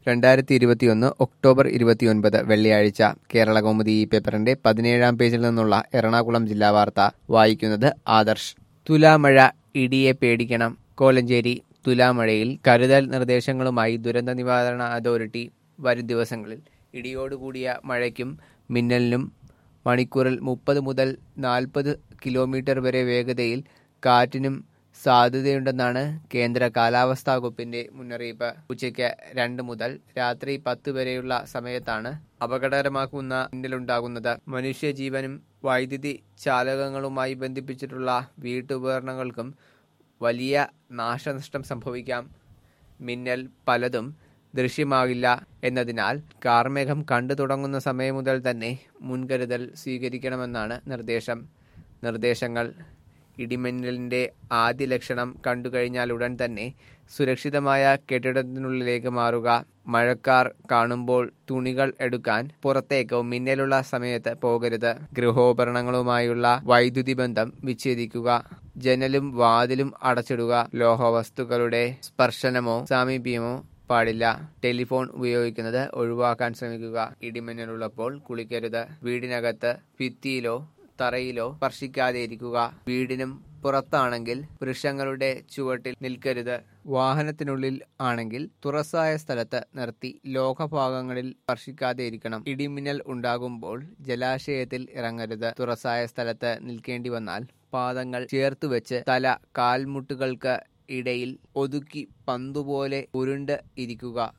രണ്ടായിരത്തി ഇരുപത്തിയൊന്ന് ഒക്ടോബർ ഇരുപത്തിയൊൻപത് വെള്ളിയാഴ്ച കേരള കൗമുദി ഈ പേപ്പറിന്റെ പതിനേഴാം പേജിൽ നിന്നുള്ള എറണാകുളം ജില്ലാ വാർത്ത വായിക്കുന്നത് ആദർശ് തുലാമഴ ഇടിയെ പേടിക്കണം കോലഞ്ചേരി തുലാമഴയിൽ കരുതൽ നിർദ്ദേശങ്ങളുമായി ദുരന്ത നിവാരണ അതോറിറ്റി വരും ദിവസങ്ങളിൽ ഇടിയോടുകൂടിയ മഴയ്ക്കും മിന്നലിനും മണിക്കൂറിൽ മുപ്പത് മുതൽ നാൽപ്പത് കിലോമീറ്റർ വരെ വേഗതയിൽ കാറ്റിനും സാധ്യതയുണ്ടെന്നാണ് കേന്ദ്ര കാലാവസ്ഥാ വകുപ്പിന്റെ മുന്നറിയിപ്പ് ഉച്ചയ്ക്ക് രണ്ട് മുതൽ രാത്രി പത്ത് വരെയുള്ള സമയത്താണ് അപകടകരമാക്കുന്ന മിന്നലുണ്ടാകുന്നത് മനുഷ്യജീവനും വൈദ്യുതി ചാലകങ്ങളുമായി ബന്ധിപ്പിച്ചിട്ടുള്ള വീട്ടുപകരണങ്ങൾക്കും വലിയ നാശനഷ്ടം സംഭവിക്കാം മിന്നൽ പലതും ദൃശ്യമാകില്ല എന്നതിനാൽ കാർമേഘം കണ്ടു തുടങ്ങുന്ന സമയം മുതൽ തന്നെ മുൻകരുതൽ സ്വീകരിക്കണമെന്നാണ് നിർദ്ദേശം നിർദ്ദേശങ്ങൾ ഇടിമിന്നലിന്റെ ആദ്യ ലക്ഷണം കണ്ടുകഴിഞ്ഞാൽ ഉടൻ തന്നെ സുരക്ഷിതമായ കെട്ടിടത്തിനുള്ളിലേക്ക് മാറുക മഴക്കാർ കാണുമ്പോൾ തുണികൾ എടുക്കാൻ പുറത്തേക്കോ മിന്നലുള്ള സമയത്ത് പോകരുത് ഗൃഹോപകരണങ്ങളുമായുള്ള വൈദ്യുതി ബന്ധം വിച്ഛേദിക്കുക ജനലും വാതിലും അടച്ചിടുക ലോഹവസ്തുക്കളുടെ സ്പർശനമോ സാമീപ്യമോ പാടില്ല ടെലിഫോൺ ഉപയോഗിക്കുന്നത് ഒഴിവാക്കാൻ ശ്രമിക്കുക ഇടിമിന്നലുള്ളപ്പോൾ കുളിക്കരുത് വീടിനകത്ത് ഭിത്തിയിലോ തറയിലോ സ്പർശിക്കാതെ ഇരിക്കുക വീടിനും പുറത്താണെങ്കിൽ വൃക്ഷങ്ങളുടെ ചുവട്ടിൽ നിൽക്കരുത് വാഹനത്തിനുള്ളിൽ ആണെങ്കിൽ തുറസായ സ്ഥലത്ത് നിർത്തി ലോഹഭാഗങ്ങളിൽ സ്പർശിക്കാതെ ഇരിക്കണം ഇടിമിന്നൽ ഉണ്ടാകുമ്പോൾ ജലാശയത്തിൽ ഇറങ്ങരുത് തുറസായ സ്ഥലത്ത് നിൽക്കേണ്ടി വന്നാൽ പാദങ്ങൾ ചേർത്ത് വെച്ച് തല കാൽമുട്ടുകൾക്ക് ഇടയിൽ ഒതുക്കി പന്തുപോലെ ഉരുണ്ട് ഇരിക്കുക